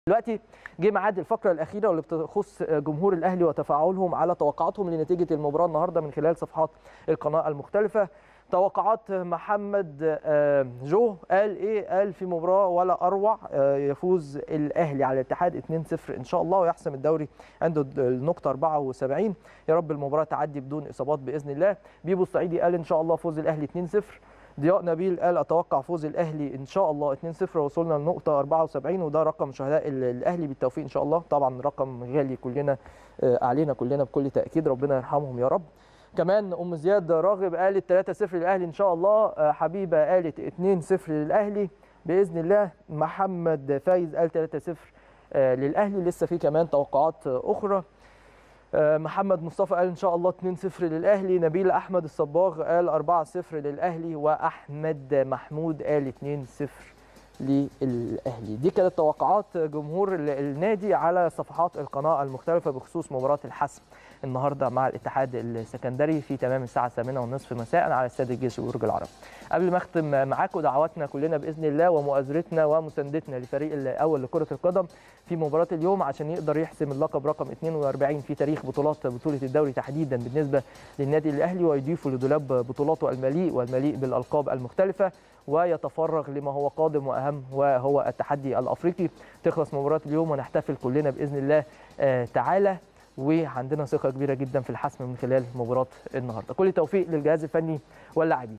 دلوقتي جه ميعاد الفقره الاخيره واللي بتخص جمهور الاهلي وتفاعلهم على توقعاتهم لنتيجه المباراه النهارده من خلال صفحات القناه المختلفه توقعات محمد جو قال ايه قال في مباراه ولا اروع يفوز الاهلي على الاتحاد 2-0 ان شاء الله ويحسم الدوري عنده النقطه 74 يا رب المباراه تعدي بدون اصابات باذن الله بيبو الصعيدي قال ان شاء الله فوز الاهلي 2-0 ضياء نبيل قال اتوقع فوز الاهلي ان شاء الله 2-0 وصلنا لنقطه 74 وده رقم شهداء الاهلي بالتوفيق ان شاء الله طبعا رقم غالي كلنا علينا كلنا بكل تاكيد ربنا يرحمهم يا رب كمان ام زياد راغب قالت 3-0 للاهلي ان شاء الله حبيبه قالت 2-0 للاهلي باذن الله محمد فايز قال 3-0 للاهلي لسه في كمان توقعات اخرى محمد مصطفى قال ان شاء الله 2-0 للاهلي نبيل احمد الصباغ قال 4-0 للاهلي واحمد محمود قال 2-0 للاهلي دي كانت توقعات جمهور النادي على صفحات القناه المختلفه بخصوص مباراه الحسم النهارده مع الاتحاد السكندري في تمام الساعه 8 ونصف مساء على استاد الجيش برج العرب. قبل ما اختم معاكم دعواتنا كلنا باذن الله ومؤازرتنا ومساندتنا لفريق الاول لكره القدم في مباراه اليوم عشان يقدر يحسم اللقب رقم 42 في تاريخ بطولات بطوله الدوري تحديدا بالنسبه للنادي الاهلي ويضيفه لدولاب بطولاته المليء والمليء بالالقاب المختلفه ويتفرغ لما هو قادم واهم وهو التحدي الافريقي تخلص مباراه اليوم ونحتفل كلنا باذن الله تعالى وعندنا ثقه كبيره جدا في الحسم من خلال مباراه النهارده كل التوفيق للجهاز الفني واللاعبين